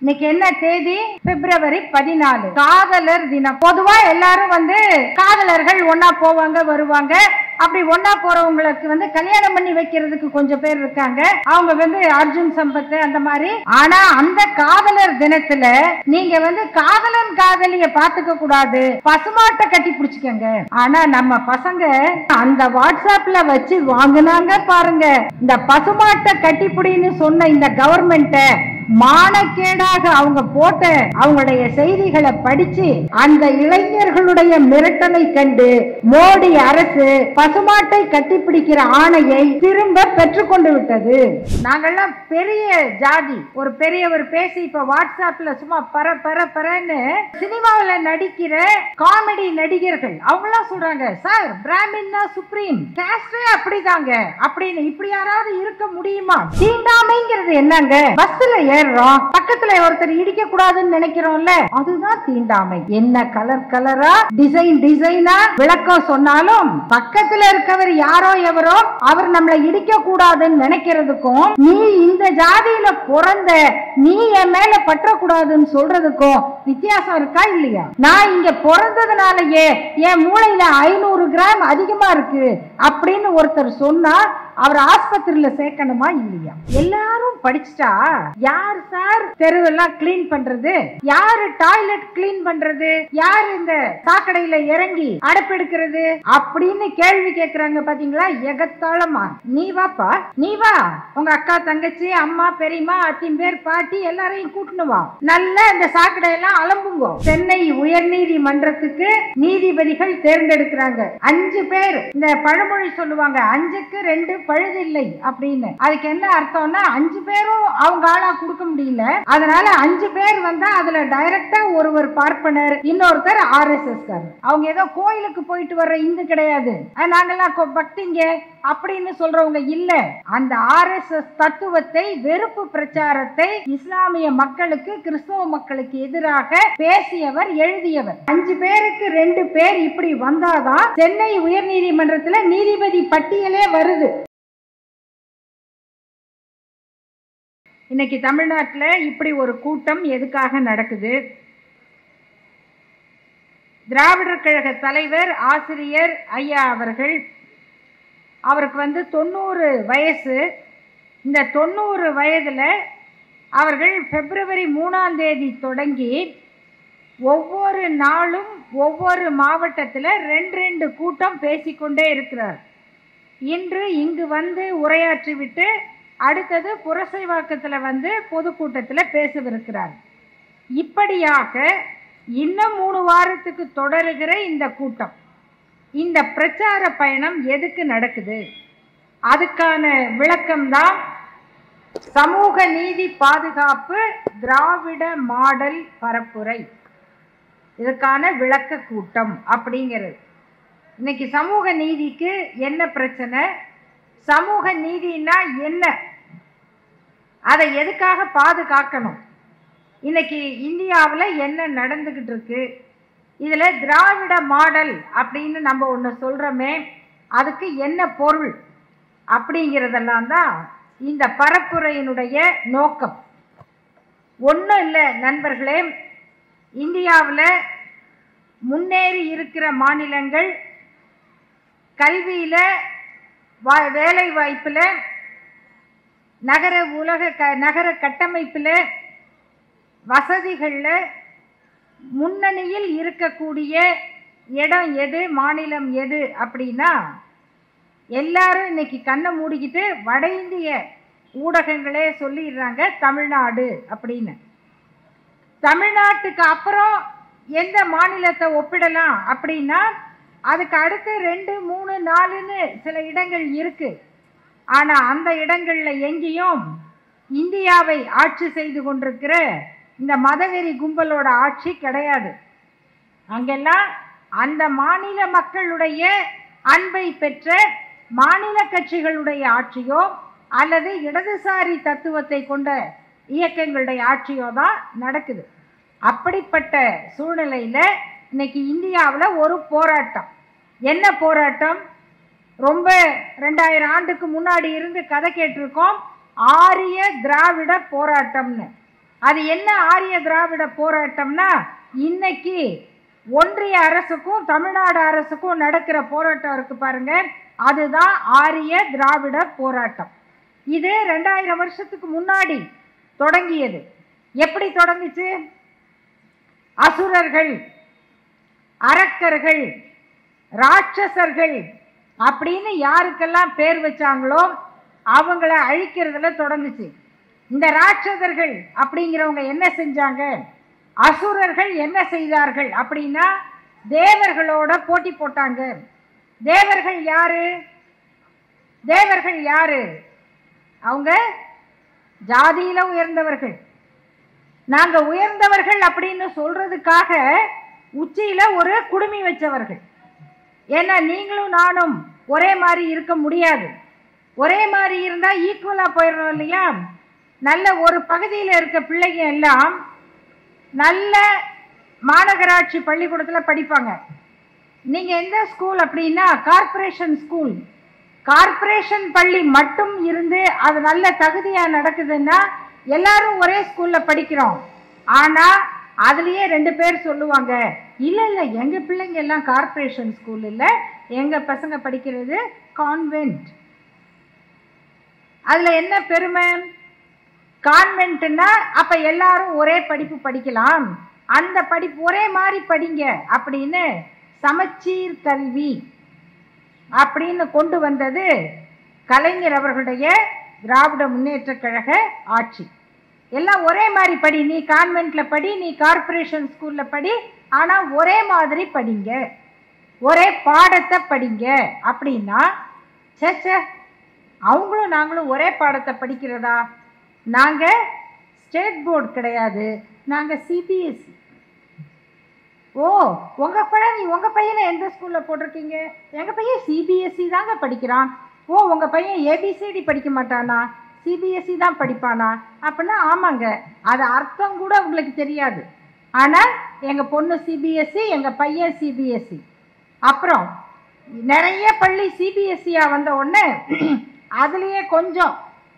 இன்னைக்கு என்ன தேதி பிப்ரவரி பதினாலு காதலர் தினம் பொதுவா எல்லாரும் வந்து காதலர்கள் ஒன்னா போவாங்க வருவாங்க அப்படி ஒன்னா போறவங்களுக்கு வந்து கல்யாணம் பண்ணி வைக்கிறதுக்கு கொஞ்சம் பேர் இருக்காங்க அவங்க வந்து அர்ஜுன் சம்பத் அந்த மாதிரி ஆனா அந்த காதலர் தினத்துல நீங்க வந்து காதலன் காதலிய பாத்துக்க கூடாது பசுமாட்டை கட்டி பிடிச்சுக்கங்க ஆனா நம்ம பசங்க அந்த வாட்ஸ்அப்ல வச்சு வாங்குனாங்க பாருங்க இந்த பசுமாட்டை கட்டிப்பிடின்னு சொன்ன இந்த கவர்மெண்ட்ட மானக்கேடாக அவங்க போட்ட அவங்களுடைய செய்திகளை படிச்சு அந்த இளைஞர்களுடைய மிரட்டலை கண்டு மோடி அரசு பசுமாட்டை கட்டிப்பிடிக்கிற ஆணையை திரும்ப பெற்றுக்கொண்டு விட்டது நாங்கெல்லாம் பெரிய ஜாதி ஒரு பெரியவர் பேசி இப்ப வாட்ஸ்அப்ல சும்மா பர பர பரன்னு சினிமாவுல நடிக்கிற காமெடி நடிகர்கள் அவங்க எல்லாம் சொல்றாங்க சார் பிராமின் தான் சுப்ரீம் கேஸ்டே அப்படிதாங்க அப்படின்னு இப்படி யாராவது இருக்க முடியுமா தீண்டாமைங்கிறது என்னங்க பஸ்ல ஏறுறோம் பக்கத்துல ஒருத்தர் இடிக்க கூடாதுன்னு நினைக்கிறோம்ல அதுதான் தீண்டாமை என்ன கலர் கலரா டிசைன் டிசைனா விளக்கம் சொன்னாலும் பக்கத்துல இருக்கவர் யாரோ எவரோ அவர் நம்மளை இடிக்க கூடாதுன்னு நினைக்கிறதுக்கும் நீ இந்த ஜாதியில பிறந்த நீ என் மேல பற்றக்கூடாதுன்னு சொல்றதுக்கும் வித்தியாசம் இருக்கா இல்லையா நான் இங்க பிறந்ததுனாலயே என் மூளையில ஐநூறு கிராம் அதிகமா இருக்கு அப்படின்னு ஒருத்தர் சொன்னா அவர் ஆஸ்பத்திரியில சேர்க்கணுமா இல்லையா எல்லாரும் படிச்சுட்டா யார் சார் தெருவெல்லாம் கிளீன் பண்றது யாரு டாய்லெட் கிளீன் பண்றது யார் இந்த சாக்கடையில இறங்கி அடைப்பெடுக்கிறது அப்படின்னு கேள்வி கேக்குறாங்க பாத்தீங்களா எகத்தாளமா நீ வாப்பா நீ வா உங்க அக்கா தங்கச்சி அம்மா பெரியம்மா அத்திம்பேர் பாட்டி எல்லாரையும் கூட்டினு வா நல்லா இந்த சாக்கடையெல்லாம் அலம்புங்க சென்னை உயர்நீதிமன்றத்துக்கு நீதிபதிகள் தேர்ந்தெடுக்கிறாங்க அஞ்சு பேர் இந்த பழமொழி சொல்லுவாங்க அஞ்சுக்கு ரெண்டு பழுதில்லை அப்படின்னு அதுக்கு என்ன அர்த்தம்னா அஞ்சு பேரும் அவங்க ஆளா கொடுக்க முடியல அதனால அஞ்சு பேர் வந்தா அதுல டைரக்டா ஒருவர் பார்ப்பனர் இன்னொருத்தர் ஆர் எஸ் எஸ் அவங்க ஏதோ கோயிலுக்கு போயிட்டு வர்ற இந்து கிடையாது அஹ் நாங்கெல்லாம் கொ- பக்திங்க அப்படின்னு சொல்றவங்க இல்ல அந்த ஆர் எஸ் எஸ் தத்துவத்தை வெறுப்பு பிரச்சாரத்தை இஸ்லாமிய மக்களுக்கு கிறிஸ்தவ மக்களுக்கு எதிராக பேசியவர் எழுதியவர் அஞ்சு பேருக்கு ரெண்டு பேர் இப்படி வந்தாதான் சென்னை உயர்நீதிமன்றத்துல நீதிபதி பட்டியலே வருது இன்னைக்கு தமிழ்நாட்டுல இப்படி ஒரு கூட்டம் எதுக்காக நடக்குது திராவிடர் கழக தலைவர் ஆசிரியர் ஐயா அவர்கள் அவருக்கு வந்து தொண்ணூறு வயசு இந்த தொண்ணூறு வயதில் அவர்கள் பிப்ரவரி மூணாம் தேதி தொடங்கி ஒவ்வொரு நாளும் ஒவ்வொரு மாவட்டத்தில் ரெண்டு ரெண்டு கூட்டம் பேசிக்கொண்டே இருக்கிறார் இன்று இங்கு வந்து உரையாற்றிவிட்டு அடுத்தது புரசைவாக்கத்தில் வந்து பொதுக்கூட்டத்தில் பேசவிருக்கிறார் இப்படியாக இன்னும் மூணு வாரத்துக்கு தொடருகிற இந்த கூட்டம் இந்த பிரச்சார பயணம் எதுக்கு நடக்குது அதுக்கான விளக்கம்தான் சமூக நீதி பாதுகாப்பு திராவிட மாடல் பரப்புரை இதுக்கான விளக்க கூட்டம் அப்படிங்கிறது இன்னைக்கு சமூக நீதிக்கு என்ன பிரச்சனை சமூக நீதினா என்ன அதை எதுக்காக பாதுகாக்கணும் இன்னைக்கு இந்தியாவில் என்ன நடந்துக்கிட்டு இருக்கு இதில் திராவிட மாடல் அப்படின்னு நம்ம ஒன்று சொல்கிறோமே அதுக்கு என்ன பொருள் அப்படிங்கிறதெல்லாம் தான் இந்த பரப்புரையினுடைய நோக்கம் ஒன்றும் இல்லை நண்பர்களே இந்தியாவில் முன்னேறி இருக்கிற மாநிலங்கள் கல்வியில் வா வேலை வாய்ப்பில் நகர உலக க நகர கட்டமைப்பில் வசதிகளில் முன்னணியில் இருக்கக்கூடிய இடம் எது மாநிலம் எது அப்படின்னா எல்லாரும் இன்னைக்கு கண்ணை மூடிக்கிட்டு வட இந்திய ஊடகங்களே சொல்லிடுறாங்க தமிழ்நாடு அப்படின்னு தமிழ்நாட்டுக்கு அப்புறம் எந்த மாநிலத்தை ஒப்பிடலாம் அப்படின்னா அதுக்கு அடுத்து ரெண்டு மூணு நாலுன்னு சில இடங்கள் இருக்கு ஆனா அந்த இடங்கள்ல எங்கேயும் இந்தியாவை ஆட்சி செய்து கொண்டிருக்கிற இந்த மதவெறி கும்பலோட ஆட்சி கிடையாது அங்கெல்லாம் அந்த மாநில மக்களுடைய அன்பை பெற்ற மாநில கட்சிகளுடைய ஆட்சியோ அல்லது இடதுசாரி தத்துவத்தை கொண்ட இயக்கங்களுடைய ஆட்சியோ தான் நடக்குது அப்படிப்பட்ட சூழ்நிலையில் இன்னைக்கு இந்தியாவில் ஒரு போராட்டம் என்ன போராட்டம் ரொம்ப ரெண்டாயிரம் ஆண்டுக்கு முன்னாடி இருந்து கதை கேட்டிருக்கோம் ஆரிய திராவிட போராட்டம்னு அது என்ன ஆரிய திராவிட போராட்டம்னா இன்னைக்கு ஒன்றிய அரசுக்கும் தமிழ்நாடு அரசுக்கும் நடக்கிற போராட்டம் இருக்கு பாருங்க அதுதான் ஆரிய திராவிட போராட்டம் இது ரெண்டாயிரம் வருஷத்துக்கு முன்னாடி தொடங்கியது எப்படி தொடங்குச்சு அசுரர்கள் அரக்கர்கள் ராட்சசர்கள் அப்படின்னு யாருக்கெல்லாம் பேர் வச்சாங்களோ அவங்கள அழிக்கிறதுல தொடங்குச்சு இந்த ராட்சசர்கள் அப்படிங்கிறவங்க என்ன செஞ்சாங்க அசுரர்கள் என்ன செய்தார்கள் அப்படின்னா தேவர்களோட போட்டி போட்டாங்க தேவர்கள் யாரு தேவர்கள் யாரு அவங்க ஜாதியில உயர்ந்தவர்கள் நாங்க உயர்ந்தவர்கள் அப்படின்னு சொல்றதுக்காக உச்சியில ஒரு குடுமி வச்சவர்கள் ஏன்னா நீங்களும் நானும் ஒரே மாதிரி இருக்க முடியாது ஒரே மாதிரி இருந்தா ஈக்குவலா போயிடணும் இல்லையா நல்ல ஒரு பகுதியில் இருக்க பிள்ளைங்க எல்லாம் நல்ல மாநகராட்சி பள்ளிக்கூடத்தில் படிப்பாங்க நீங்கள் எந்த ஸ்கூல் அப்படின்னா கார்ப்பரேஷன் ஸ்கூல் கார்ப்பரேஷன் பள்ளி மட்டும் இருந்து அது நல்ல தகுதியாக நடக்குதுன்னா எல்லாரும் ஒரே ஸ்கூலில் படிக்கிறோம் ஆனால் அதுலேயே ரெண்டு பேர் சொல்லுவாங்க இல்லை இல்லை எங்கள் பிள்ளைங்க எல்லாம் கார்ப்பரேஷன் ஸ்கூல் இல்லை எங்கள் பசங்க படிக்கிறது கான்வென்ட் அதில் என்ன பெருமை கான்வென்ட்னா அப்போ எல்லாரும் ஒரே படிப்பு படிக்கலாம் அந்த படிப்பு ஒரே மாதிரி படிங்க அப்படின்னு சமச்சீர் கல்வி அப்படின்னு கொண்டு வந்தது கலைஞர் அவர்களுடைய திராவிட முன்னேற்றக் கழக ஆட்சி எல்லாம் ஒரே மாதிரி படி நீ கான்வென்ட்ல படி நீ கார்ப்பரேஷன் ஸ்கூல்ல படி ஆனா ஒரே மாதிரி படிங்க ஒரே பாடத்தை படிங்க அப்படின்னா ச்சே ச்சே அவங்களும் நாங்களும் ஒரே பாடத்தை படிக்கிறதா நாங்க ஸ்டேட் போர்டு கிடையாது நாங்க சிபிஎஸ்சி ஓ உங்க பையன் உங்க பையனை எந்த ஸ்கூல்ல போட்டிருக்கீங்க எங்க பையன் சிபிஎஸ்சி தாங்க படிக்கிறான் ஓ உங்க பையன் ஏபிசிடி படிக்க மாட்டானா சிபிஎஸ்சி தான் படிப்பானா அப்படின்னா ஆமாங்க அது அர்த்தம் கூட உங்களுக்கு தெரியாது ஆனால் எங்கள் பொண்ணு சிபிஎஸ்சி எங்கள் பையன் சிபிஎஸ்சி அப்புறம் நிறைய பள்ளி சிபிஎஸ்சியாக வந்த உடனே அதுலேயே கொஞ்சம்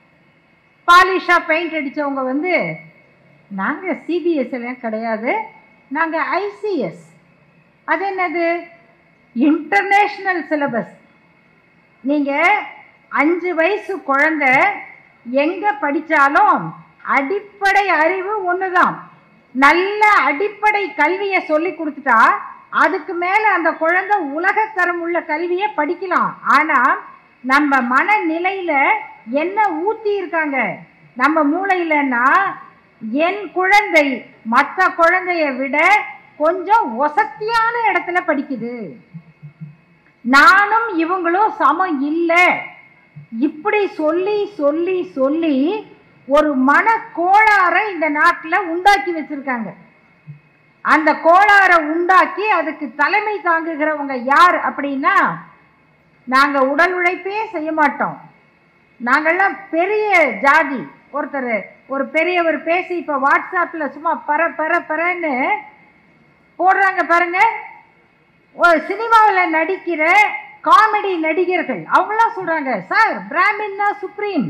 பாலிஷாக பெயிண்ட் அடித்தவங்க வந்து நாங்கள் சிபிஎஸ்சிலாம் கிடையாது நாங்கள் ஐசிஎஸ் அது என்னது இன்டர்நேஷ்னல் சிலபஸ் நீங்கள் அஞ்சு வயசு குழந்தை எங்கே படித்தாலும் அடிப்படை அறிவு ஒன்று தான் நல்ல அடிப்படை கல்வியை சொல்லி கொடுத்துட்டா அதுக்கு மேலே அந்த குழந்தை உலகத்தரம் உள்ள கல்வியை படிக்கலாம் ஆனால் நம்ம மனநிலையில் என்ன ஊற்றி இருக்காங்க நம்ம மூளையிலன்னா என் குழந்தை மற்ற குழந்தைய விட கொஞ்சம் ஒசத்தியான இடத்துல படிக்குது நானும் இவங்களும் சமம் இல்லை இப்படி சொல்லி சொல்லி சொல்லி ஒரு மன கோளாறை இந்த நாட்டில் உண்டாக்கி வச்சிருக்காங்க அந்த கோளாறை உண்டாக்கி அதுக்கு தலைமை தாங்குகிறவங்க யார் அப்படின்னா நாங்கள் உடல் உழைப்பே செய்ய மாட்டோம் நாங்கள்லாம் பெரிய ஜாதி ஒருத்தர் ஒரு பெரியவர் பேசி இப்போ வாட்ஸ்அப்பில் சும்மா பர பர பரன்னு போடுறாங்க பாருங்க ஒரு சினிமாவில் நடிக்கிற காமெடி நடிகர்கள் அவங்களாம் சொல்றாங்க சார் பிராமின் தான் சுப்ரீம்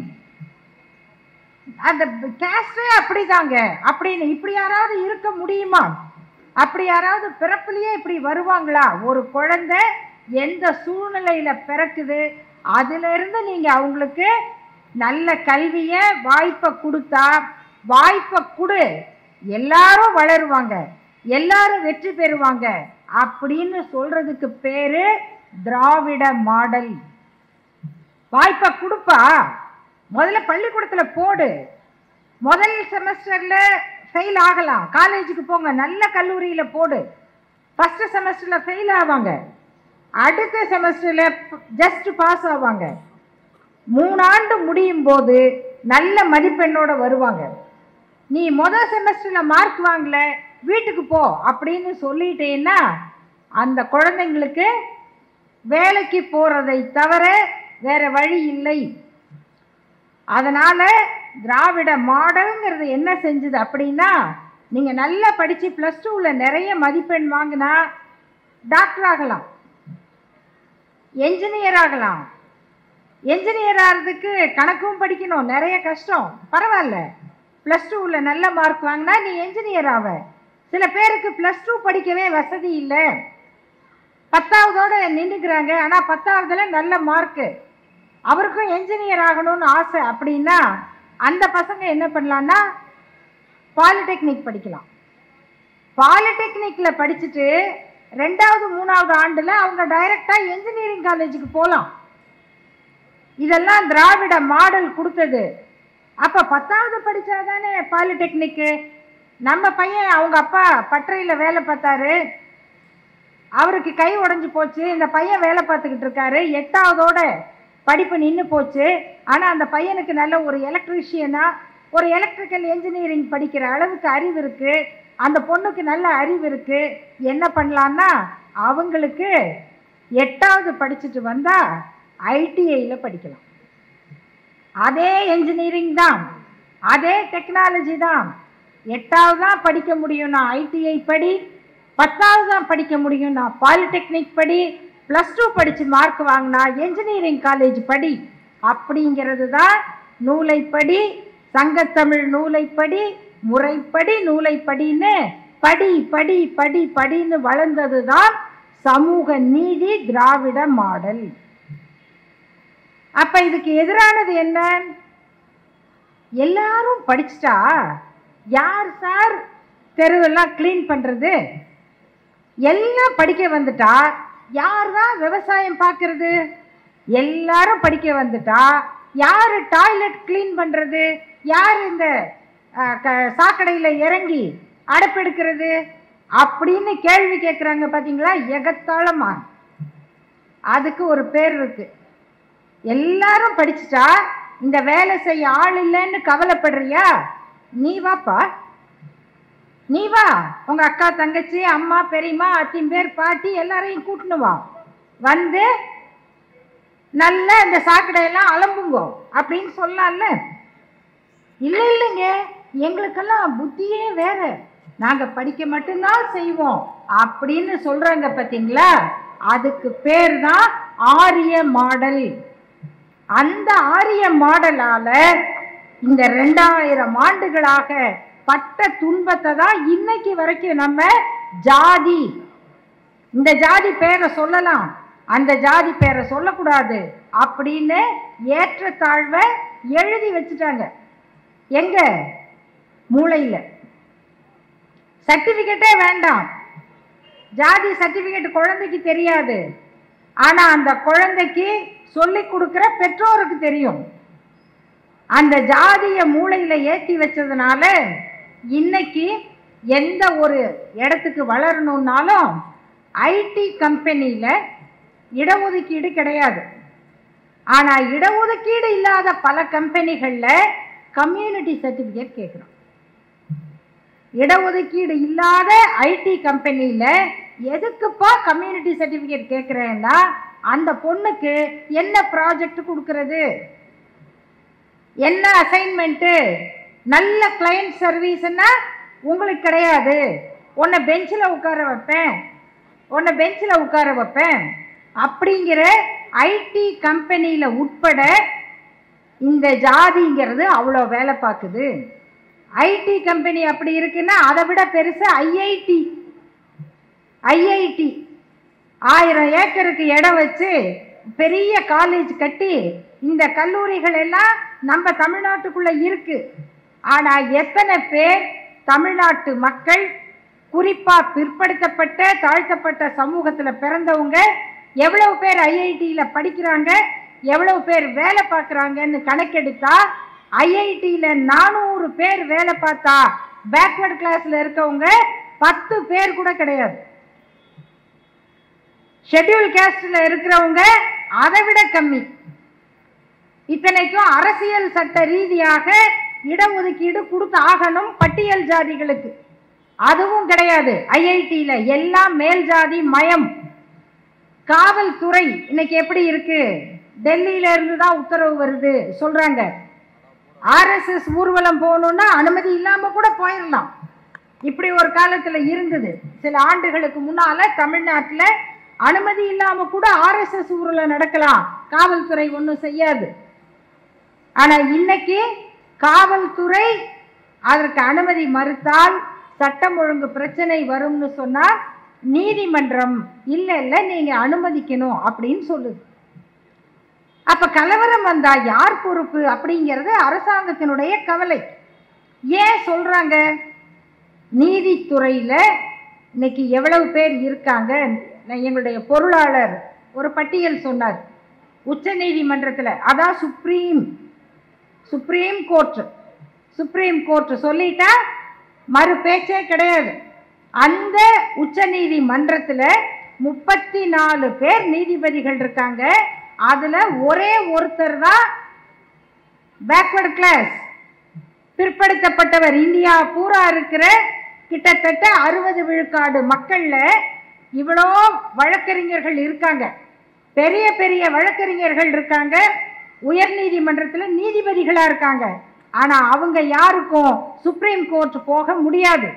அந்த கேஸ்டே அப்படிதாங்க அப்படின்னு இப்படி யாராவது இருக்க முடியுமா அப்படி யாராவது பிறப்புலயே இப்படி வருவாங்களா ஒரு குழந்தை எந்த சூழ்நிலையில பிறக்குது அதுல இருந்து நீங்க அவங்களுக்கு நல்ல கல்வியை வாய்ப்பை கொடுத்தா வாய்ப்பை கொடு எல்லாரும் வளருவாங்க எல்லாரும் வெற்றி பெறுவாங்க அப்படின்னு சொல்றதுக்கு பேரு திராவிட மாடல் வாய்ப்பை கொடுப்பா முதல்ல பள்ளிக்கூடத்தில் போடு முதல் செமஸ்டரில் ஃபெயில் ஆகலாம் காலேஜுக்கு போங்க நல்ல கல்லூரியில் போடு ஃபஸ்ட்டு செமஸ்டரில் ஃபெயில் ஆவாங்க அடுத்த செமஸ்டரில் ஜஸ்ட் பாஸ் ஆவாங்க மூணாண்டு முடியும் போது நல்ல மதிப்பெண்ணோட வருவாங்க நீ முதல் செமஸ்டரில் மார்க் வாங்கல வீட்டுக்கு போ அப்படின்னு சொல்லிட்டேன்னா அந்த குழந்தைங்களுக்கு வேலைக்கு போகிறதை தவிர வேற வழி இல்லை அதனால திராவிட மாடல்ங்கிறது என்ன செஞ்சுது அப்படின்னா நீங்க நல்லா படிச்சு பிளஸ் டூவில் நிறைய மதிப்பெண் வாங்கினா டாக்டர் ஆகலாம் என்ஜினியர் ஆகலாம் என்ஜினியர் ஆகிறதுக்கு கணக்கும் படிக்கணும் நிறைய கஷ்டம் பரவாயில்ல ப்ளஸ் டூவில் நல்ல மார்க் வாங்கினா நீ என்ஜினியர் ஆவ சில பேருக்கு ப்ளஸ் டூ படிக்கவே வசதி இல்லை பத்தாவதோட நின்றுக்கிறாங்க ஆனால் பத்தாவதுல நல்ல மார்க்கு அவருக்கும் என்ஜினியர் ஆகணும்னு ஆசை அப்படின்னா அந்த பசங்க என்ன பண்ணலான்னா பாலிடெக்னிக் படிக்கலாம் பாலிடெக்னிக்கில் படிச்சுட்டு ரெண்டாவது மூணாவது ஆண்டில் அவங்க டைரெக்டாக என்ஜினியரிங் காலேஜுக்கு போகலாம் இதெல்லாம் திராவிட மாடல் கொடுத்தது அப்போ பத்தாவது படித்தாதானே பாலிடெக்னிக்கு நம்ம பையன் அவங்க அப்பா பட்டறையில் வேலை பார்த்தாரு அவருக்கு கை உடைஞ்சு போச்சு இந்த பையன் வேலை பார்த்துக்கிட்டு இருக்காரு எட்டாவதோட படிப்பு நின்று போச்சு ஆனால் அந்த பையனுக்கு நல்ல ஒரு எலக்ட்ரீஷியனா ஒரு எலக்ட்ரிக்கல் என்ஜினியரிங் படிக்கிற அளவுக்கு அறிவு இருக்கு அந்த பொண்ணுக்கு நல்ல அறிவு இருக்கு என்ன பண்ணலான்னா அவங்களுக்கு எட்டாவது படிச்சுட்டு வந்தா ஐடிஐயில் படிக்கலாம் அதே என்ஜினியரிங் தான் அதே டெக்னாலஜி தான் எட்டாவது தான் படிக்க முடியும்னா ஐடிஐ படி பத்தாவது தான் படிக்க முடியும்னா பாலிடெக்னிக் படி ப்ளஸ் டூ படித்து மார்க் வாங்கினா என்ஜினியரிங் காலேஜ் படி அப்படிங்கிறது தான் நூலைப்படி சங்கத்தமிழ் நூலைப்படி முறைப்படி நூலைப்படின்னு படி படி படி படின்னு வளர்ந்தது தான் சமூக நீதி திராவிட மாடல் அப்ப இதுக்கு எதிரானது என்ன எல்லாரும் படிச்சிட்டா யார் சார் தெருவெல்லாம் க்ளீன் பண்றது எல்லாம் படிக்க வந்துட்டா யார் தான் விவசாயம் பார்க்கறது எல்லாரும் படிக்க வந்துட்டா யார் டாய்லெட் க்ளீன் பண்றது யார் இந்த அஹ், க- சாக்கடையில இறங்கி அடைப்பெடுக்கிறது அப்படின்னு கேள்வி கேட்குறாங்க பார்த்தீங்களா எகத்தாளமா அதுக்கு ஒரு பேர் இருக்கு எல்லாரும் படிச்சுட்டா இந்த வேலை செய்ய ஆள் இல்லைன்னு கவலைப்படுறியா நீ வாப்பா நீ வா உங்க அக்கா தங்கச்சி அம்மா பெரியம்மா அத்தின் பேர் பாட்டி எல்லாரையும் கூட்டினு வா வந்து நல்ல இந்த சாக்கடையெல்லாம் அலம்புங்கோ அப்படின்னு சொல்லலாம்ல இல்லை இல்லைங்க எங்களுக்கெல்லாம் புத்தியே வேற நாங்க படிக்க மட்டும்தான் செய்வோம் அப்படின்னு சொல்றாங்க பார்த்தீங்களா அதுக்கு பேர் தான் ஆரிய மாடல் அந்த ஆரிய மாடலால இந்த ரெண்டாயிரம் ஆண்டுகளாக பட்ட துன்பத்தை தான் இன்னைக்கு வரைக்கும் நம்ம ஜாதி இந்த ஜாதி பேரை சொல்லலாம் அந்த ஜாதி பேரை சொல்லக்கூடாது அப்படின்னு ஏற்றத்தாழ்வை எழுதி வச்சுட்டாங்க எங்க மூளையில் சர்டிஃபிகேட்டே வேண்டாம் ஜாதி சர்டிஃபிகேட் குழந்தைக்கு தெரியாது ஆனா அந்த குழந்தைக்கு சொல்லி கொடுக்கிற பெற்றோருக்கு தெரியும் அந்த ஜாதிய மூளையில ஏத்தி வச்சதுனால இன்னைக்கு எந்த ஒரு இடத்துக்கு வளரணும்னாலும் ஐடி கம்பெனியில இடஒதுக்கீடு கிடையாது ஆனா இடஒதுக்கீடு இல்லாத பல கம்பெனிகள்ல கம்யூனிட்டி சர்டிஃபிகேட் கேட்குறோம் இடஒதுக்கீடு இல்லாத ஐடி கம்பெனியில் எதுக்குப்பா கம்யூனிட்டி சர்டிஃபிகேட் கேட்குறேன்னா அந்த பொண்ணுக்கு என்ன ப்ராஜெக்ட் கொடுக்கறது என்ன அசைன்மெண்ட்டு நல்ல கிளையண்ட் சர்வீஸ்னா உங்களுக்கு கிடையாது உன்னை பெஞ்சில் உட்கார வைப்பேன் உன்னை பெஞ்சில் உட்கார வைப்பேன் அப்படிங்கிற ஐடி கம்பெனியில் உட்பட இந்த ஜாதிங்கிறது அவ்வளோ வேலை பார்க்குது ஐடி கம்பெனி அப்படி இருக்குன்னா அதை விட பெருசு ஐஐடி ஐஐடி ஆயிரம் ஏக்கருக்கு இடம் வச்சு பெரிய காலேஜ் கட்டி இந்த கல்லூரிகள் எல்லாம் நம்ம தமிழ்நாட்டுக்குள்ள இருக்கு ஆனா எத்தனை பேர் தமிழ்நாட்டு மக்கள் குறிப்பா பிற்படுத்தப்பட்ட தாழ்த்தப்பட்ட சமூகத்துல பிறந்தவங்க எவ்வளவு பேர் ஐஐடியில படிக்கிறாங்க எவ்வளவு பேர் வேலை பார்க்குறாங்கன்னு கணக்கெடுத்தா ஐஐடியில நானூறு பேர் வேலை பார்த்தா பேக்வர்ட் கிளாஸ்ல இருக்கவங்க பத்து பேர் கூட கிடையாது ஷெட்யூல் கேஸ்ட்ல இருக்கிறவங்க அதை விட கம்மி இத்தனைக்கும் அரசியல் சட்ட ரீதியாக இடஒதுக்கீடு கொடுத்து ஆகணும் பட்டியல் ஜாதிகளுக்கு அதுவும் கிடையாது ஐஐடியில எல்லாம் மேல் ஜாதி மயம் காவல்துறை இன்னைக்கு எப்படி இருக்கு டெல்லியில இருந்து தான் உத்தரவு வருது சொல்றாங்க ஆர்எஸ்எஸ் ஊர்வலம் போகணும்னா அனுமதி இல்லாம கூட போயிடலாம் இப்படி ஒரு காலத்துல இருந்தது சில ஆண்டுகளுக்கு முன்னால தமிழ்நாட்டுல அனுமதி இல்லாம கூட ஆர்எஸ்எஸ் ஊர்வலம் நடக்கலாம் காவல்துறை ஒன்றும் செய்யாது ஆனா இன்னைக்கு காவல்துறை அதற்கு அனுமதி மறுத்தால் சட்டம் ஒழுங்கு பிரச்சனை வரும்னு சொன்னா நீதிமன்றம் இல்ல இல்ல நீங்க அனுமதிக்கணும் அப்படின்னு சொல்லுது அப்ப கலவரம் வந்தா யார் பொறுப்பு அப்படிங்கிறது அரசாங்கத்தினுடைய கவலை ஏன் சொல்றாங்க நீதித்துறையில இன்னைக்கு எவ்வளவு பேர் இருக்காங்க நான் எங்களுடைய பொருளாளர் ஒரு பட்டியல் சொன்னார் உச்ச நீதிமன்றத்தில் அதான் supreme supreme court supreme court சொல்லிட்டா மறு பேச்சே கிடையாது அந்த உச்ச நீதிமன்றத்தில் முப்பத்தி நாலு பேர் நீதிபதிகள் இருக்காங்க அதுல ஒரே ஒருத்தர் தான் பேக்வர்ட் கிளாஸ் பிற்படுத்தப்பட்டவர் இந்தியா பூரா இருக்கிற கிட்டத்தட்ட அறுபது விழுக்காடு மக்கள்ல இவ்வளோ வழக்கறிஞர்கள் இருக்காங்க பெரிய பெரிய வழக்கறிஞர்கள் இருக்காங்க உயர் நீதிமன்றத்தில் நீதிபதிகளா இருக்காங்க ஆனா அவங்க யாருக்கும் சுப்ரீம் கோர்ட் போக முடியாது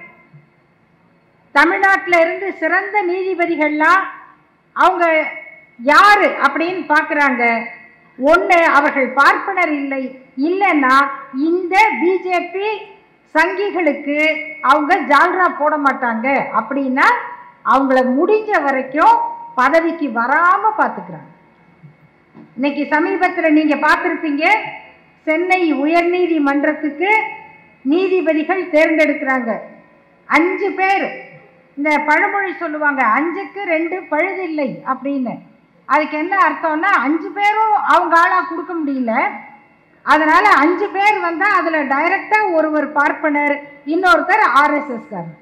தமிழ்நாட்டில் இருந்து சிறந்த நீதிபதிகள்லாம் அவங்க யாரு அப்படின்னு பார்க்குறாங்க ஒன்று அவர்கள் பார்ப்பனர் இல்லை இல்லைன்னா இந்த பிஜேபி சங்கிகளுக்கு அவங்க ஜால்ரா போட மாட்டாங்க அப்படின்னா அவங்கள முடிஞ்ச வரைக்கும் பதவிக்கு வராம பார்த்துக்கிறாங்க இன்னைக்கு சமீபத்தில் நீங்க பார்த்துருப்பீங்க சென்னை உயர்நீதிமன்றத்துக்கு நீதிபதிகள் தேர்ந்தெடுக்கிறாங்க அஞ்சு பேர் இந்த பழமொழி சொல்லுவாங்க அஞ்சுக்கு ரெண்டு பழுதில்லை அப்படின்னு அதுக்கு என்ன அர்த்தம்னா அஞ்சு பேரும் அவங்க ஆளா கொடுக்க முடியல அதனால அஞ்சு பேர் வந்தா அதுல டைரக்டா ஒருவர் பார்ப்பனர் இன்னொருத்தர் ஆர்எஸ்எஸ் காரர்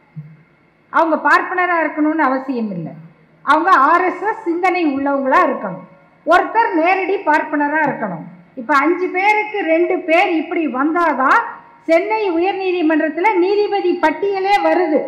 அவங்க பார்ப்பனரா இருக்கணும்னு அவசியம் இல்லை அவங்க ஆர்எஸ்எஸ் சிந்தனை உள்ளவங்களா இருக்கணும் ஒருத்தர் நேரடி பார்ப்பனரா இருக்கணும் இப்ப அஞ்சு பேருக்கு ரெண்டு பேர் இப்படி வந்தாதான் சென்னை உயர்நீதிமன்றத்தில் நீதிபதி பட்டியலே வருது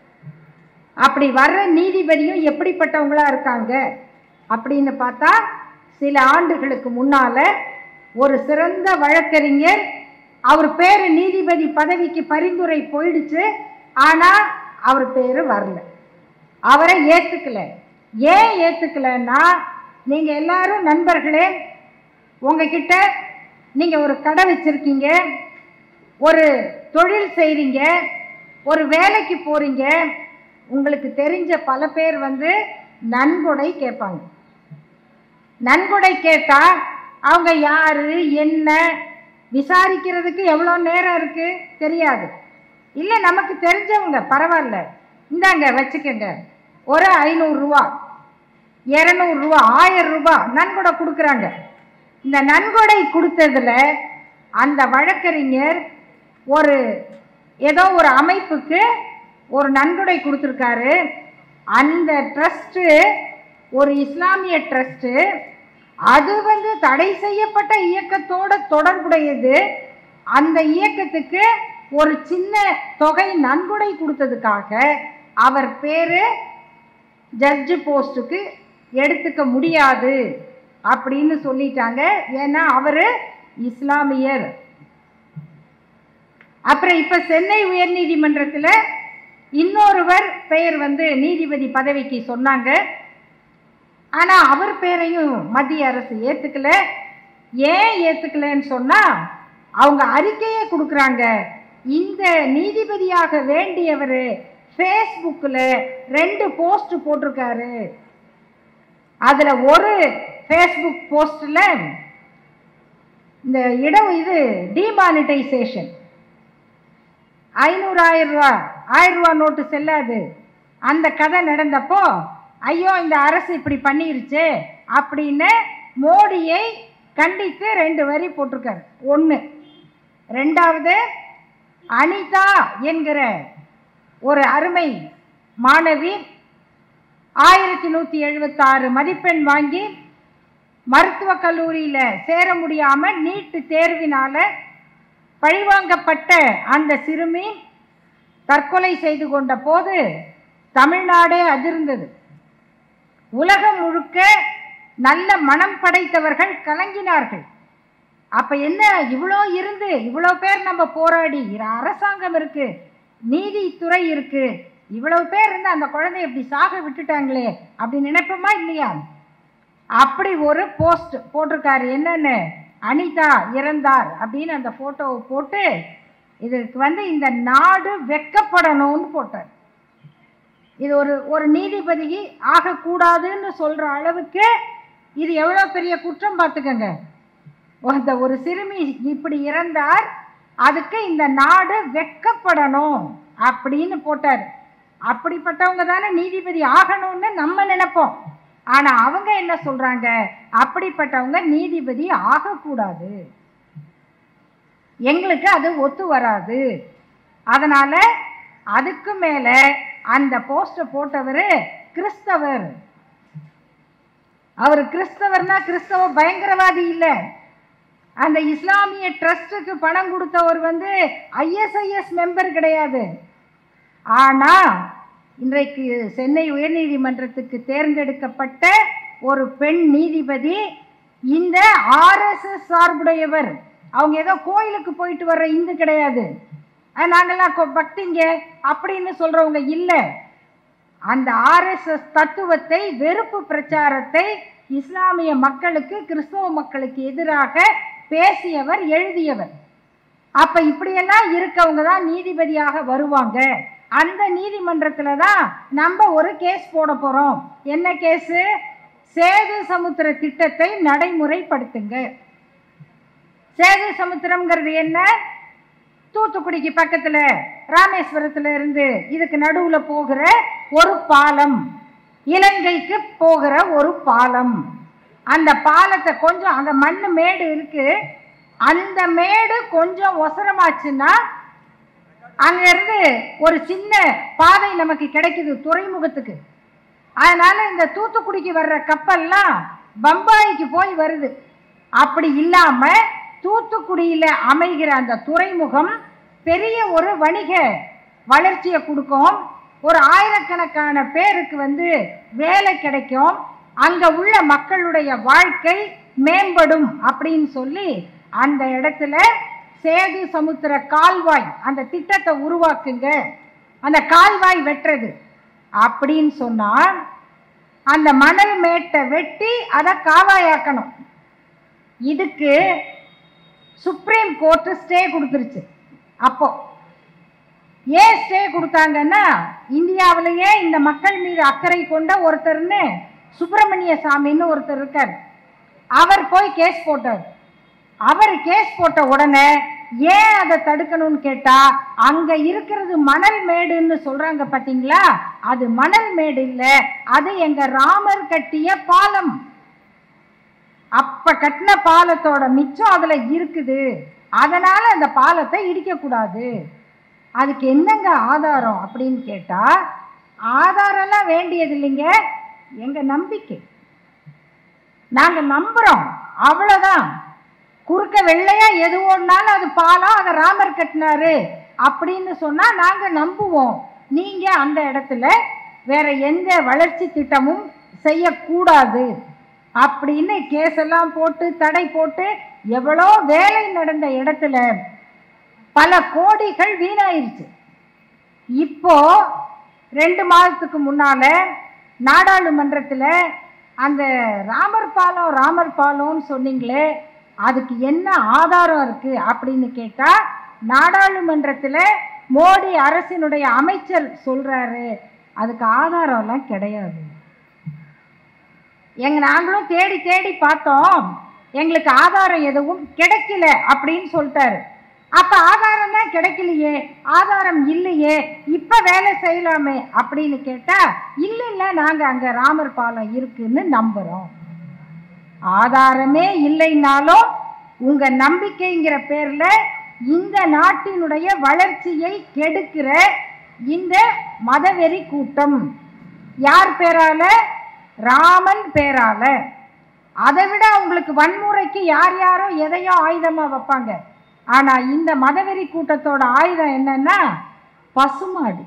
அப்படி வர்ற நீதிபதியும் எப்படிப்பட்டவங்களா இருக்காங்க அப்படின்னு பார்த்தா சில ஆண்டுகளுக்கு முன்னால ஒரு சிறந்த வழக்கறிஞர் அவர் பேர் நீதிபதி பதவிக்கு பரிந்துரை போயிடுச்சு ஆனா அவர் பேரு வரல அவரை ஏத்துக்கல ஏன் ஏத்துக்கலன்னா நீங்க எல்லாரும் நண்பர்களே உங்ககிட்ட நீங்க ஒரு கடை வச்சிருக்கீங்க ஒரு தொழில் செய்றீங்க ஒரு வேலைக்கு போறீங்க உங்களுக்கு தெரிஞ்ச பல பேர் வந்து நன்கொடை கேட்பாங்க நன்கொடை கேட்டா அவங்க யாரு என்ன விசாரிக்கிறதுக்கு எவ்வளோ நேரம் இருக்கு தெரியாது இல்லை நமக்கு தெரிஞ்சவங்க பரவாயில்ல இந்தாங்க வச்சுக்கோங்க ஒரு ஐநூறுரூவா இரநூறுவா ஆயிரம் ரூபாய் நன்கொடை கொடுக்குறாங்க இந்த நன்கொடை கொடுத்ததுல அந்த வழக்கறிஞர் ஒரு ஏதோ ஒரு அமைப்புக்கு ஒரு நன்கொடை கொடுத்துருக்காரு அந்த ட்ரஸ்ட்டு ஒரு இஸ்லாமிய ட்ரஸ்ட்டு அது வந்து தடை செய்யப்பட்ட இயக்கத்தோட தொடர்புடையது அந்த இயக்கத்துக்கு ஒரு சின்ன தொகை நன்கொடை கொடுத்ததுக்காக அவர் பேரு ஜட்ஜு போஸ்ட்டுக்கு எடுத்துக்க முடியாது அப்படின்னு சொல்லிட்டாங்க ஏன்னா அவரு இஸ்லாமியர் அப்புறம் இப்ப சென்னை உயர்நீதிமன்றத்தில் இன்னொருவர் பெயர் வந்து நீதிபதி பதவிக்கு சொன்னாங்க ஆனா அவர் பேரையும் மத்திய அரசு ஏத்துக்கல ஏன் ஏத்துக்கலன்னு சொன்னா அவங்க அறிக்கையே கொடுக்குறாங்க இந்த நீதிபதியாக வேண்டியவர் ஃபேஸ்புக்கில் ரெண்டு போஸ்ட் போட்டிருக்காரு அதுல ஒரு ஃபேஸ்புக் போஸ்ட்ல இந்த இடம் இது டிமானிட்டைசேஷன் ஐநூறு ஆயிரம் ரூபா ஆயிரம் ரூபா நோட்டு செல்லாது அந்த கதை நடந்தப்போ ஐயோ இந்த அரசு இப்படி பண்ணிருச்சு அப்படின்னு மோடியை கண்டித்து ரெண்டு வரி போட்டிருக்காரு ஒன்று ரெண்டாவது அனிதா என்கிற ஒரு அருமை மாணவி ஆயிரத்தி நூற்றி எழுபத்தாறு மதிப்பெண் வாங்கி மருத்துவக் கல்லூரியில் சேர முடியாமல் நீட்டு தேர்வினால பழிவாங்கப்பட்ட அந்த சிறுமி தற்கொலை செய்து கொண்ட போது தமிழ்நாடே அதிர்ந்தது உலகம் முழுக்க நல்ல மனம் படைத்தவர்கள் கலங்கினார்கள் அப்ப என்ன இவ்வளோ இருந்து இவ்வளோ பேர் நம்ம போராடி இர- அரசாங்கம் இருக்கு நீதித்துறை இருக்கு இவ்வளவு பேர் இருந்து அந்த குழந்தைய இப்படி சாக விட்டுட்டாங்களே அப்படி நினைப்போமா இல்லையா அப்படி ஒரு போஸ்ட் போட்டிருக்காரு என்னன்னு அனிதா இறந்தார் அப்படின்னு அந்த போட்டோவை போட்டு இதுக்கு வந்து இந்த நாடு வெக்கப்படணும்னு போட்டார் இது ஒரு ஒரு நீதிபதி ஆகக்கூடாதுன்னு சொல்ற அளவுக்கு இது எவ்வளோ பெரிய குற்றம் பார்த்துக்கங்க அந்த ஒரு சிறுமி இப்படி இறந்தார் அதுக்கு இந்த நாடு வெக்கப்படணும் அப்படின்னு போட்டார் அப்படிப்பட்டவங்க தானே நீதிபதி ஆகணும்னு நம்ம நினைப்போம் ஆனா அவங்க என்ன சொல்றாங்க அப்படிப்பட்டவங்க நீதிபதி ஆகக்கூடாது எங்களுக்கு அது ஒத்து வராது அதனால அதுக்கு மேல அந்த போஸ்ட போட்டவர் கிறிஸ்தவர் அவர் கிறிஸ்தவர்னா கிறிஸ்தவ பயங்கரவாதி இல்லை அந்த இஸ்லாமிய ட்ரஸ்ட்டுக்கு பணம் கொடுத்தவர் வந்து ஐஎஸ்ஐஎஸ் மெம்பர் கிடையாது ஆனா இன்றைக்கு சென்னை உயர்நீதிமன்றத்துக்கு தேர்ந்தெடுக்கப்பட்ட ஒரு பெண் நீதிபதி இந்த ஆர்எஸ்எஸ் சார்புடையவர் அவங்க ஏதோ கோயிலுக்கு போயிட்டு வர்ற இந்து கிடையாது அஹ் நாங்கெல்லாம் கொ- பக்திங்க அப்படின்னு சொல்றவங்க இல்லை அந்த ஆர்எஸ்எஸ் தத்துவத்தை வெறுப்பு பிரச்சாரத்தை இஸ்லாமிய மக்களுக்கு கிறிஸ்தவ மக்களுக்கு எதிராக பேசியவர் எழுதியவர் அப்ப இப்படியெல்லாம் இருக்கவங்க தான் நீதிபதியாக வருவாங்க அந்த நீதிமன்றத்துல தான் நம்ம ஒரு கேஸ் போட போறோம் என்ன கேஸ் சேது சமுத்திர திட்டத்தை நடைமுறைப்படுத்துங்க சேது சமுத்திரம்ங்கிறது என்ன தூத்துக்குடிக்கு பக்கத்துல ராமேஸ்வரத்துல இருந்து இதுக்கு நடுவுல போகிற ஒரு பாலம் இலங்கைக்கு போகிற ஒரு பாலம் அந்த பாலத்தை கொஞ்சம் அங்க மண்ணு மேடு இருக்கு அந்த மேடு கொஞ்சம் ஒசரமாச்சுன்னா அங்க இருந்து ஒரு சின்ன பாதை நமக்கு கிடைக்குது துறைமுகத்துக்கு அதனால இந்த தூத்துக்குடிக்கு வர்ற கப்பல்லாம் பம்பாய்க்கு போய் வருது அப்படி இல்லாம தூத்துக்குடியில அமைகிற அந்த துறைமுகம் பெரிய ஒரு வணிக வளர்ச்சியை கொடுக்கும் ஒரு ஆயிரக்கணக்கான பேருக்கு வந்து வேலை கிடைக்கும் அங்க உள்ள மக்களுடைய வாழ்க்கை மேம்படும் அப்படின்னு சொல்லி அந்த இடத்துல சேது சமுத்திர கால்வாய் அந்த திட்டத்தை உருவாக்குங்க அந்த கால்வாய் வெட்டுறது அப்படின்னு சொன்னா அந்த மணல் மேட்டை வெட்டி அதை காவாயாக்கணும் இதுக்கு சுப்ரீம் கோர்ட்டு ஸ்டே கொடுத்துருச்சு அப்போ ஏன் ஸ்டே கொடுத்தாங்கன்னா இந்தியாவிலேயே இந்த மக்கள் மீது அக்கறை கொண்ட ஒருத்தர்னு சுப்பிரமணிய சாமின்னு ஒருத்தர் இருக்கார் அவர் போய் கேஸ் போட்டார் அவர் கேஸ் போட்ட உடனே ஏன் அதை தடுக்கணும்னு கேட்டா அங்க இருக்கிறது மணல் மேடுன்னு சொல்றாங்க பாத்தீங்களா அது மணல் மேடு இல்ல அது எங்க ராமர் கட்டிய பாலம் அப்ப கட்டின பாலத்தோட மிச்சம் அதுல இருக்குது அதனால அந்த பாலத்தை இடிக்க கூடாது அதுக்கு என்னங்க ஆதாரம் அப்படின்னு கேட்டா ஆதாரம்லாம் வேண்டியது இல்லைங்க எங்க நம்பிக்கை நாங்க நம்புறோம் அவ்வளவுதான் குறுக்க வெள்ளையா எது ஓடினாலும் அது பாலம் அதை ராமர் கட்டினாரு அப்படின்னு சொன்னா நாங்க நம்புவோம் நீங்க அந்த இடத்துல வேற எந்த வளர்ச்சி திட்டமும் செய்யக்கூடாது அப்படின்னு கேஸ் எல்லாம் போட்டு தடை போட்டு எவ்வளோ வேலை நடந்த இடத்துல பல கோடிகள் வீணாயிருச்சு இப்போ ரெண்டு மாதத்துக்கு முன்னால நாடாளுமன்றத்தில் அந்த ராமர் பாலம் ராமர் பாலம்னு சொன்னீங்களே அதுக்கு என்ன ஆதாரம் இருக்கு அப்படின்னு கேட்டா நாடாளுமன்றத்தில் மோடி அரசினுடைய அமைச்சர் சொல்றாரு அதுக்கு ஆதாரம்லாம் கிடையாது எங்க நாங்களும் தேடி தேடி பார்த்தோம் எங்களுக்கு ஆதாரம் எதுவும் கிடைக்கல அப்படின்னு சொல்லிட்டாரு அப்ப ஆதாரம் தான் கிடைக்கலையே ஆதாரம் இல்லையே இப்ப வேலை செய்யலாமே அப்படின்னு கேட்டா இல்ல இல்ல நாங்க அங்க ராமர் பாலம் இருக்குன்னு நம்புறோம் ஆதாரமே இல்லைன்னாலும் உங்க நம்பிக்கைங்கிற பேர்ல இந்த நாட்டினுடைய வளர்ச்சியை கெடுக்கிற இந்த மதவெறி கூட்டம் யார் பேரால ராமன் பேரால அதை விட அவங்களுக்கு வன்முறைக்கு யார் யாரோ எதையோ ஆயுதமா வைப்பாங்க ஆனா இந்த மதவெறி கூட்டத்தோட ஆயுதம் என்னன்னா பசுமாடு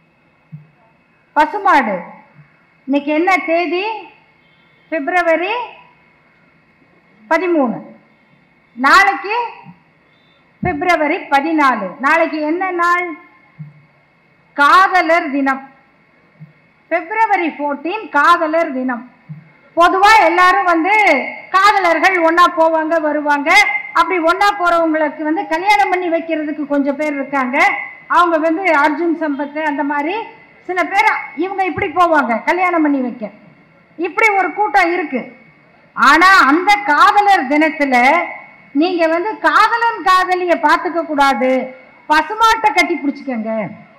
பசுமாடு இன்னைக்கு என்ன தேதி பிப்ரவரி பதிமூணு நாளைக்கு பிப்ரவரி பதினாலு நாளைக்கு என்ன நாள் காதலர் தினம் பிப்ரவரி 14 காதலர் தினம் பொதுவா எல்லாரும் வந்து காதலர்கள் ஒண்ணா போவாங்க வருவாங்க அப்படி ஒண்ணா போறவங்களுக்கு வந்து கல்யாணம் பண்ணி வைக்கிறதுக்கு கொஞ்சம் பேர் இருக்காங்க அவங்க வந்து அர்ஜுன் சம்பத் அந்த மாதிரி சில பேர் இவங்க இப்படி போவாங்க கல்யாணம் பண்ணி வைக்க இப்படி ஒரு கூட்டம் இருக்கு ஆனா அந்த காதலர் தினத்துல நீங்க வந்து காதலன் காதலிய பார்த்துக்க கூடாது பசுமாட்டை கட்டி பிடிச்சுக்கங்க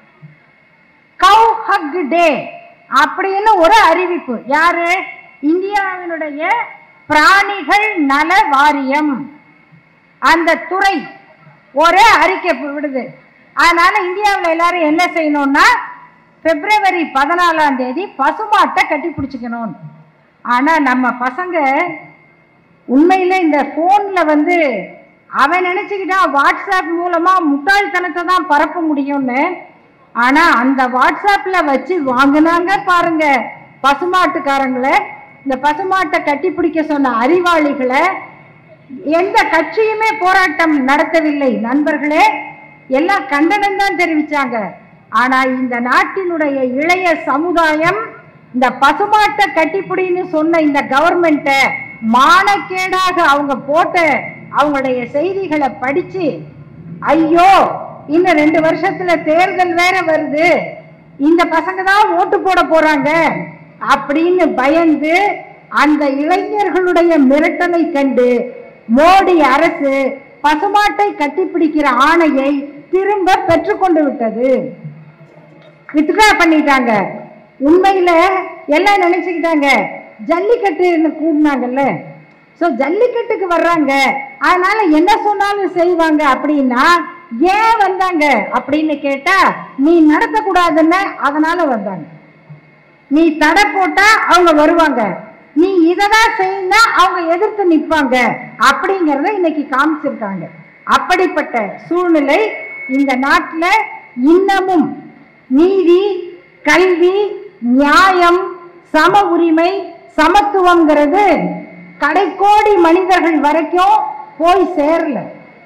கவ் ஹக் டே அப்படின்னு ஒரு அறிவிப்பு யாரு இந்தியாவினுடைய பிராணிகள் நல வாரியம் அந்த துறை ஒரு அறிக்கை விடுது அதனால இந்தியாவில் எல்லாரும் என்ன செய்யணும்னா பிப்ரவரி பதினாலாம் தேதி பசுமாட்டை கட்டி பிடிச்சிக்கணும் ஆனா நம்ம பசங்க உண்மையில இந்த போன்ல வந்து அவன் நினைச்சுக்கிட்டான் வாட்ஸ்அப் மூலமா முட்டாள்தனத்தை தான் பரப்ப முடியும்னு ஆனா அந்த வாட்ஸ்அப்ல வச்சு வாங்குனாங்க பாருங்க பசுமாட்டுக்காரங்களை இந்த பசுமாட்டை கட்டி பிடிக்க சொன்ன அறிவாளிகளை எந்த கட்சியுமே போராட்டம் நடத்தவில்லை நண்பர்களே எல்லாம் கண்டனம் தான் தெரிவிச்சாங்க ஆனா இந்த நாட்டினுடைய இளைய சமுதாயம் இந்த பசுமாட்டை கட்டிப்பிடின்னு சொன்ன இந்த கவர்மெண்ட்ட மானக்கேடாக அவங்க போட்ட அவங்களுடைய செய்திகளை படிச்சு ஐயோ இன்னும் ரெண்டு வருஷத்துல தேர்தல் வேற வருது இந்த பசங்க தான் ஓட்டு போட போறாங்க அப்படின்னு பயந்து அந்த இளைஞர்களுடைய மிரட்டலை கண்டு மோடி அரசு பசுமாட்டை கட்டிப்பிடிக்கிற ஆணையை திரும்ப பெற்றுக்கொண்டு விட்டது வித்ட்ரா பண்ணிட்டாங்க உண்மையில எல்லாம் நினைச்சுக்கிட்டாங்க ஜல்லிக்கட்டுன்னு கூடினாங்கல்ல ஸோ ஜல்லிக்கட்டுக்கு வர்றாங்க அதனால என்ன சொன்னாலும் செய்வாங்க அப்படின்னா ஏன் வந்தாங்க அப்படின்னு கேட்டா நீ நடத்தக்கூடாதுன்னு அதனால வந்தாங்க நீ தடை போட்டா அவங்க வருவாங்க நீ இததான் செய்யினா அவங்க எதிர்த்து நிற்பாங்க அப்படிங்கிறத இன்னைக்கு காமிச்சிருக்காங்க அப்படிப்பட்ட சூழ்நிலை இந்த நாட்டில் இன்னமும் நீதி கல்வி நியாயம் சம உரிமை சமத்துவங்கிறது கடைக்கோடி மனிதர்கள் வரைக்கும் போய் சேரல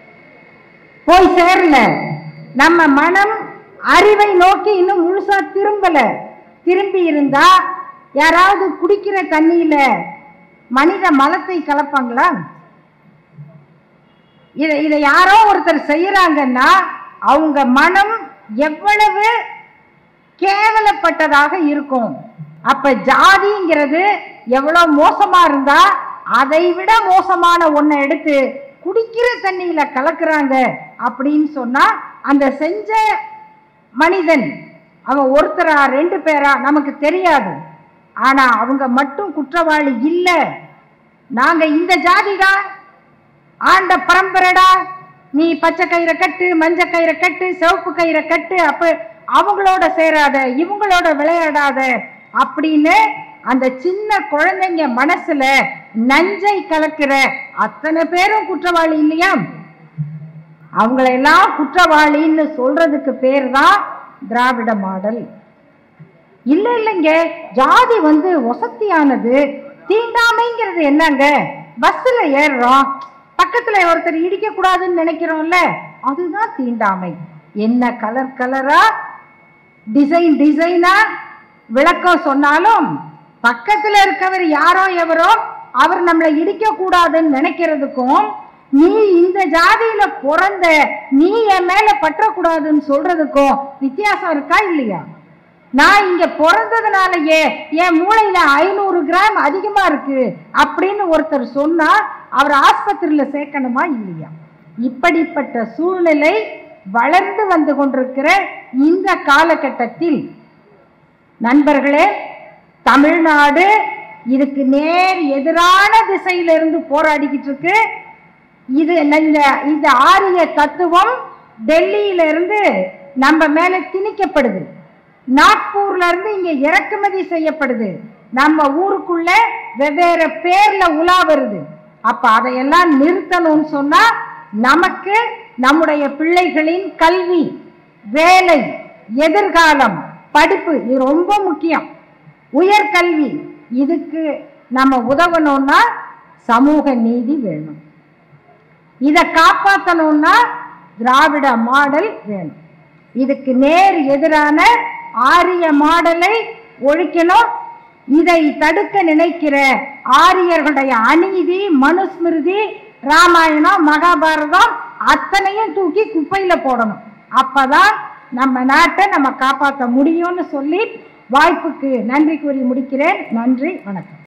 போய் சேரல நம்ம மனம் அறிவை நோக்கி இன்னும் முழுசா திரும்பல திரும்பி இருந்தா யாராவது குடிக்கிற தண்ணியில மனித மலத்தை கலப்பாங்களா இதை இதை யாரோ ஒருத்தர் செய்யறாங்கன்னா அவங்க மனம் எவ்வளவு கேவலப்பட்டதாக இருக்கும் அப்ப ஜாதிங்கிறது எவ்வளவு மோசமா இருந்தா அதை விட மோசமான ஒன்றை எடுத்து குடிக்கிற தண்ணியில கலக்குறாங்க அப்படின்னு சொன்னா அந்த செஞ்ச மனிதன் அவன் ஒருத்தரா ரெண்டு பேரா நமக்கு தெரியாது ஆனா அவங்க மட்டும் குற்றவாளி இல்ல நாங்க இந்த ஜாதிடா ஆண்ட பரம்பரைடா நீ பச்சை கயிறை கட்டு மஞ்ச கயிறை கட்டு சிவப்பு கயிறை கட்டு அப்ப அவங்களோட சேராத இவங்களோட விளையாடாத அப்படின்னு அந்த சின்ன குழந்தைங்க மனசுல நஞ்சை கலக்கிற அத்தனை பேரும் குற்றவாளி இல்லையா அவங்களெல்லாம் குற்றவாளின்னு சொல்றதுக்கு பேர் தான் திராவிட மாடல் இல்ல இல்லைங்க ஜாதி வந்து வசத்தியானது தீண்டாமைங்கிறது என்னங்க பஸ்ல ஏறுறோம் பக்கத்துல ஒருத்தர் இடிக்க கூடாதுன்னு நினைக்கிறோம்ல அதுதான் தீண்டாமை என்ன கலர் கலரா டிசைன் டிசைனா விளக்கம் சொன்னாலும் பக்கத்துல இருக்கவர் யாரோ எவரோ அவர் நம்மளை இடிக்க கூடாதுன்னு நினைக்கிறதுக்கும் நீ இந்த ஜாதியில பிறந்த நீ என் மேல பற்றக்கூடாதுன்னு சொல்றதுக்கும் வித்தியாசம் இருக்கா இல்லையா நான் இங்க பிறந்ததுனாலயே என் மூளையில ஐநூறு கிராம் அதிகமா இருக்கு அப்படின்னு ஒருத்தர் சொன்னா அவர் ஆஸ்பத்திரியில சேர்க்கணுமா இல்லையா இப்படிப்பட்ட சூழ்நிலை வளர்ந்து வந்து கொண்டிருக்கிற இந்த காலகட்டத்தில் நண்பர்களே தமிழ்நாடு இதுக்கு நேர் எதிரான திசையில இருந்து போராடிக்கிட்டு இருக்கு இது இந்த இந்த ஆரிய தத்துவம் டெல்லியில இருந்து நம்ம மேல திணிக்கப்படுது நாக்பூர்ல இருந்து இங்க இறக்குமதி செய்யப்படுது நம்ம ஊருக்குள்ள வெவ்வேறு பேர்ல உலா வருது அப்ப அதையெல்லாம் நிறுத்தணும்னு சொன்னா நமக்கு நம்முடைய பிள்ளைகளின் கல்வி வேலை எதிர்காலம் படிப்பு இது ரொம்ப முக்கியம் உயர்கல்வி இதுக்கு நம்ம உதவணும்னா சமூக நீதி வேணும் இதை காப்பாற்றணும்னா திராவிட மாடல் வேணும் இதுக்கு நேர் எதிரான ஆரிய மாடலை ஒழிக்கணும் இதை தடுக்க நினைக்கிற ஆரியர்களுடைய அநீதி மனுஸ்மிருதி ராமாயணம் மகாபாரதம் அத்தனையும் தூக்கி குப்பையில போடணும் அப்பதான் நம்ம நாட்டை நம்ம காப்பாற்ற முடியும்னு சொல்லி வாய்ப்புக்கு நன்றி கூறி முடிக்கிறேன் நன்றி வணக்கம்